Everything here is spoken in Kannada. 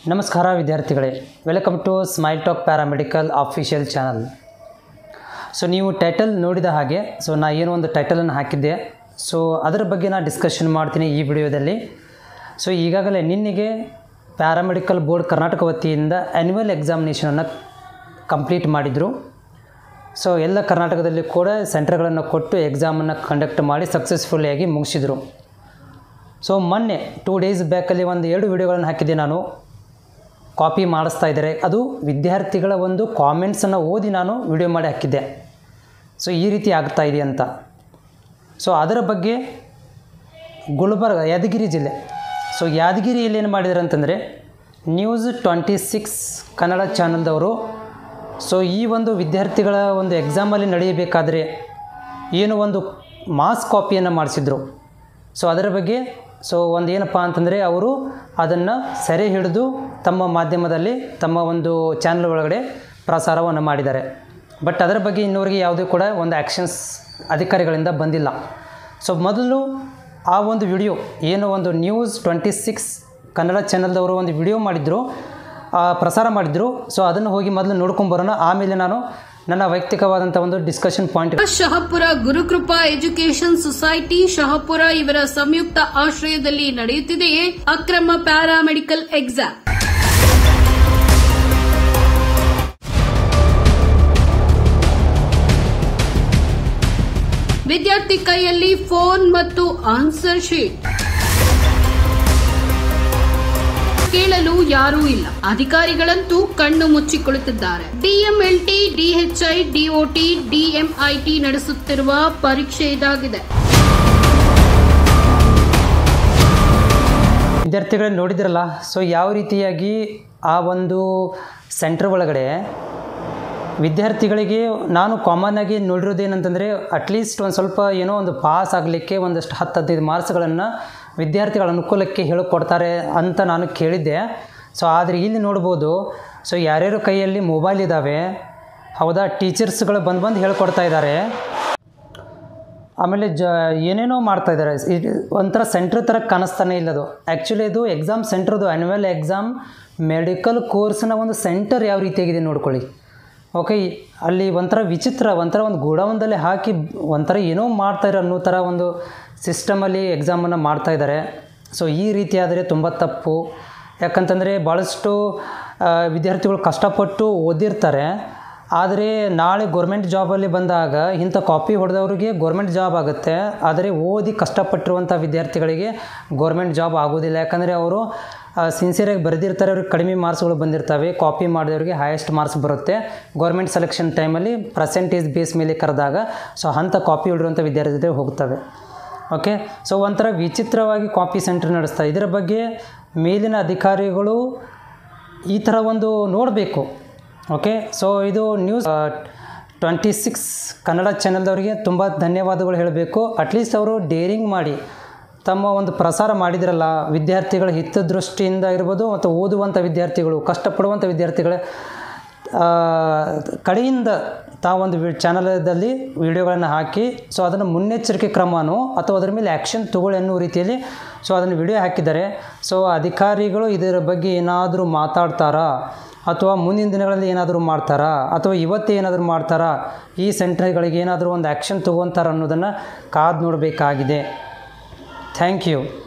ನಮಸ್ಕಾರ ವಿದ್ಯಾರ್ಥಿಗಳೇ welcome to smile talk paramedical official channel so ನೀವು ಟೈಟಲ್ ನೋಡಿದ ಹಾಗೆ ಸೊ ನಾ ಏನೋ ಒಂದು ಟೈಟಲನ್ನು ಹಾಕಿದ್ದೆ ಸೊ ಅದರ ಬಗ್ಗೆ ನಾನು ಡಿಸ್ಕಷನ್ ಮಾಡ್ತೀನಿ ಈ ವಿಡಿಯೋದಲ್ಲಿ ಸೊ ಈಗಾಗಲೇ ನಿನ್ನೆಗೆ ಪ್ಯಾರಾಮೆಡಿಕಲ್ ಬೋರ್ಡ್ ಕರ್ನಾಟಕ ವತಿಯಿಂದ ಆ್ಯನ್ಯುವಲ್ ಎಕ್ಸಾಮಿನೇಷನನ್ನು ಕಂಪ್ಲೀಟ್ ಮಾಡಿದರು ಸೊ ಎಲ್ಲ ಕರ್ನಾಟಕದಲ್ಲಿ ಕೂಡ ಸೆಂಟರ್ಗಳನ್ನು ಕೊಟ್ಟು ಎಕ್ಸಾಮನ್ನು ಕಂಡಕ್ಟ್ ಮಾಡಿ ಸಕ್ಸಸ್ಫುಲ್ಲಿಯಾಗಿ ಮುಗಿಸಿದರು ಸೊ ಮೊನ್ನೆ ಟೂ ಡೇಸ್ ಬ್ಯಾಕಲ್ಲಿ ಒಂದು ಎರಡು ವಿಡಿಯೋಗಳನ್ನು ಹಾಕಿದ್ದೆ ನಾನು ಕಾಪಿ ಮಾಡಿಸ್ತಾ ಇದ್ದಾರೆ ಅದು ವಿದ್ಯಾರ್ಥಿಗಳ ಒಂದು ಕಾಮೆಂಟ್ಸನ್ನು ಓದಿ ನಾನು ವಿಡಿಯೋ ಮಾಡಿ ಹಾಕಿದ್ದೆ ಸೊ ಈ ರೀತಿ ಆಗ್ತಾ ಇದೆ ಅಂತ ಸೊ ಅದರ ಬಗ್ಗೆ ಗುಲ್ಬರ್ಗ ಯಾದಗಿರಿ ಜಿಲ್ಲೆ ಸೊ ಯಾದಗಿರಿಯಲ್ಲಿ ಏನು ಮಾಡಿದ್ದಾರೆ ಅಂತಂದರೆ ನ್ಯೂಸ್ ಟ್ವೆಂಟಿ ಸಿಕ್ಸ್ ಕನ್ನಡ ಚಾನಲ್ದವರು ಸೊ ಈ ಒಂದು ವಿದ್ಯಾರ್ಥಿಗಳ ಒಂದು ಎಕ್ಸಾಮಲ್ಲಿ ನಡೆಯಬೇಕಾದ್ರೆ ಏನು ಒಂದು ಮಾಸ್ ಕಾಪಿಯನ್ನು ಮಾಡಿಸಿದ್ರು ಸೊ ಅದರ ಬಗ್ಗೆ ಸೊ ಒಂದು ಏನಪ್ಪ ಅಂತಂದರೆ ಅವರು ಅದನ್ನು ಸೆರೆ ಹಿಡಿದು ತಮ್ಮ ಮಾಧ್ಯಮದಲ್ಲಿ ತಮ್ಮ ಒಂದು ಚಾನಲ್ ಒಳಗಡೆ ಪ್ರಸಾರವನ್ನು ಮಾಡಿದ್ದಾರೆ ಬಟ್ ಅದರ ಬಗ್ಗೆ ಇನ್ನೂವರೆಗೆ ಯಾವುದೇ ಕೂಡ ಒಂದು ಆ್ಯಕ್ಷನ್ಸ್ ಅಧಿಕಾರಿಗಳಿಂದ ಬಂದಿಲ್ಲ ಸೊ ಮೊದಲು ಆ ಒಂದು ವಿಡಿಯೋ ಏನು ಒಂದು ನ್ಯೂಸ್ ಟ್ವೆಂಟಿ ಸಿಕ್ಸ್ ಕನ್ನಡ ಚಾನಲ್ದವರು ಒಂದು ವಿಡಿಯೋ ಮಾಡಿದ್ರು ಆ, ಪ್ರಸಾರ ಮಾಡಿದ್ರು ಸೊ ಅದನ್ನು ಹೋಗಿ ಮೊದಲು ನೋಡ್ಕೊಂಬರೋಣ ಆಮೇಲೆ ನಾನು ನನ್ನ ವೈಯಕ್ತಿಕವಾದಂಥ ಒಂದು discussion point Shahapur Gurukrupa education society Shahapur ಇವರ ಸಂಯುಕ್ತ ಆಶ್ರಯದಲ್ಲಿ ನಡೆಯುತ್ತಿದೆ ಅಕ್ರಮ ಪ್ಯಾರಾಮೆಡಿಕಲ್ ಎಕ್ಸಾಮ್ ವಿದ್ಯಾರ್ಥಿ ಕೈಯಲ್ಲಿ ಫೋನ್ ಮತ್ತು ಆನ್ಸರ್ ಶೀಟ್ ಕೇಳಲು ಯಾರೂ ಇಲ್ಲ ಅಧಿಕಾರಿಗಳಂತೂ ಕಣ್ಣು ಮುಚ್ಚಿ ಕುಳಿತಿದ್ದಾರೆ ಡಿಎಂಎಲ್ಟಿ ಡಿಎಚ್ಐ ಡಿಒಟಿ ಡಿಎಂಐಟಿ ನಡೆಸುತ್ತಿರುವ ಪರೀಕ್ಷೆ ಇದಾಗಿದೆ ವಿದ್ಯಾರ್ಥಿಗಳನ್ನ ನೋಡಿದ್ರಲ್ಲ ಸೊ ಯಾವ ರೀತಿಯಾಗಿ ಆ ಒಂದು ಸೆಂಟರ್ ಒಳಗಡೆ ವಿದ್ಯಾರ್ಥಿಗಳಿಗೆ ನಾನು ಕಾಮನ್ ಆಗಿ ನೋಡಿರೋದೇನಂತಂದರೆ ಅಟ್ಲೀಸ್ಟ್ ಒಂದು ಸ್ವಲ್ಪ ಏನೋ ಒಂದು ಪಾಸ್ ಆಗಲಿಕ್ಕೆ ಒಂದಷ್ಟು ಹತ್ತು ಹದಿನೈದು ಮಾರ್ಕ್ಸ್ಗಳನ್ನು ವಿದ್ಯಾರ್ಥಿಗಳ ಅನುಕೂಲಕ್ಕೆ ಹೇಳಿಕೊಡ್ತಾರೆ ಅಂತ ನಾನು ಕೇಳಿದ್ದೆ ಸೊ ಆದರೆ ಇಲ್ಲಿ ನೋಡ್ಬೋದು ಸೊ ಯಾರ್ಯಾರ ಕೈಯಲ್ಲಿ ಮೊಬೈಲ್ ಇದ್ದಾವೆ ಹೌದಾ ಟೀಚರ್ಸ್ಗಳು ಬಂದು ಬಂದು ಹೇಳ್ಕೊಡ್ತಾ ಇದ್ದಾರೆ ಆಮೇಲೆ ಜ ಏನೇನೋ ಮಾಡ್ತಾ ಇದ್ದಾರೆ ಇದು ಒಂಥರ ಸೆಂಟ್ರ್ ಥರ ಕಾಣಿಸ್ತಾನೆ ಇಲ್ಲ ಅದು ಆ್ಯಕ್ಚುಲಿ ಇದು ಎಕ್ಸಾಮ್ ಸೆಂಟ್ರದು ಆ್ಯನ್ಯುವಲ್ ಎಕ್ಸಾಮ್ ಮೆಡಿಕಲ್ ಕೋರ್ಸ್ನ ಒಂದು ಸೆಂಟರ್ ಯಾವ ರೀತಿಯಾಗಿದೆ ನೋಡ್ಕೊಳ್ಳಿ ಓಕೆ ಅಲ್ಲಿ ಒಂಥರ ವಿಚಿತ್ರ ಒಂಥರ ಒಂದು ಗೋಡೌನ್ದಲ್ಲಿ ಹಾಕಿ ಒಂಥರ ಏನೋ ಮಾಡ್ತಾರೆ ಅನ್ನೋ ಥರ ಒಂದು ಸಿಸ್ಟಮಲ್ಲಿ ಎಕ್ಸಾಮನ್ನು ಮಾಡ್ತಾ ಇದ್ದಾರೆ ಸೊ ಈ ರೀತಿ ಆದರೆ ತುಂಬ ತಪ್ಪು ಯಾಕಂತಂದರೆ ಭಾಳಷ್ಟು ಆ, ವಿದ್ಯಾರ್ಥಿಗಳು ಕಷ್ಟಪಟ್ಟು ಓದಿರ್ತಾರೆ ಆದರೆ ನಾಳೆ ಗೌರ್ಮೆಂಟ್ ಜಾಬಲ್ಲಿ ಬಂದಾಗ ಇಂಥ ಕಾಪಿ ಹೊಡೆದವ್ರಿಗೆ ಗೌರ್ಮೆಂಟ್ ಜಾಬ್ ಆಗುತ್ತೆ ಆದರೆ ಓದಿ ಕಷ್ಟಪಟ್ಟಿರುವಂಥ ವಿದ್ಯಾರ್ಥಿಗಳಿಗೆ ಗೌರ್ಮೆಂಟ್ ಜಾಬ್ ಆಗೋದಿಲ್ಲ ಯಾಕಂದರೆ ಅವರು ಸಿನ್ಸಿಯರಾಗಿ ಬರೆದಿರ್ತಾರೆ ಅವ್ರಿಗೆ ಕಡಿಮೆ ಮಾರ್ಕ್ಸ್ಗಳು ಬಂದಿರ್ತವೆ ಕಾಪಿ ಮಾಡಿದವ್ರಿಗೆ ಹೈಯೆಸ್ಟ್ ಮಾರ್ಕ್ಸ್ ಬರುತ್ತೆ ಗೌರ್ಮೆಂಟ್ ಸೆಲೆಕ್ಷನ್ ಟೈಮಲ್ಲಿ ಪರ್ಸೆಂಟೇಜ್ ಬೇಸ್ ಮೇಲೆ ಕರೆದಾಗ ಸೊ ಅಂಥ ಕಾಪಿ ಹೊಡಿರುವಂಥ ವಿದ್ಯಾರ್ಥಿ ಜೊತೆ ಹೋಗ್ತವೆ ಓಕೆ ಸೊ ಒಂಥರ ವಿಚಿತ್ರವಾಗಿ ಕಾಪಿ ಸೆಂಟರ್ ನಡೆಸ್ತಾರೆ ಇದರ ಬಗ್ಗೆ ಮೇಲಿನ ಅಧಿಕಾರಿಗಳು ಈ ಥರ ಒಂದು ನೋಡಬೇಕು ಓಕೆ ಸೊ ಇದು ನ್ಯೂಸ್ ಟ್ವೆಂಟಿ ಸಿಕ್ಸ್ ಕನ್ನಡ ಚಾನಲ್ದವರಿಗೆ ತುಂಬ ಧನ್ಯವಾದಗಳು ಹೇಳಬೇಕು ಅಟ್ಲೀಸ್ಟ್ ಅವರು ಡೇರಿಂಗ್ ಮಾಡಿ ತಮ್ಮ ಒಂದು ಪ್ರಸಾರ ಮಾಡಿದ್ರಲ್ಲ ವಿದ್ಯಾರ್ಥಿಗಳ ಹಿತದೃಷ್ಟಿಯಿಂದ ಇರ್ಬೋದು ಮತ್ತು ಓದುವಂಥ ವಿದ್ಯಾರ್ಥಿಗಳು ಕಷ್ಟಪಡುವಂಥ ವಿದ್ಯಾರ್ಥಿಗಳ ಆ, ಕಡೆಯಿಂದ ತಾವೊಂದು ವಿ ಚಾನಲದಲ್ಲಿ ವಿಡಿಯೋಗಳನ್ನು ಹಾಕಿ ಸೊ ಅದನ್ನು ಮುನ್ನೆಚ್ಚರಿಕೆ ಕ್ರಮನೋ ಅಥವಾ ಅದರ ಮೇಲೆ ಆ್ಯಕ್ಷನ್ ತಗೊಳ್ಳಿ ಅನ್ನೋ ರೀತಿಯಲ್ಲಿ ಸೊ ಅದನ್ನು ವಿಡಿಯೋ ಹಾಕಿದ್ದಾರೆ ಸೊ ಅಧಿಕಾರಿಗಳು ಇದರ ಬಗ್ಗೆ ಏನಾದರೂ ಮಾತಾಡ್ತಾರಾ ಅಥವಾ ಮುಂದಿನ ದಿನಗಳಲ್ಲಿ ಏನಾದರೂ ಮಾಡ್ತಾರಾ ಅಥವಾ ಇವತ್ತೇ ಏನಾದರೂ ಮಾಡ್ತಾರಾ ಈ ಸೆಂಟರ್ಗಳಿಗೆ ಏನಾದರೂ ಒಂದು ಆ್ಯಕ್ಷನ್ ತೊಗೊತಾರ ಅನ್ನೋದನ್ನು ಕಾದು ನೋಡಬೇಕಾಗಿದೆ ಥ್ಯಾಂಕ್ ಯು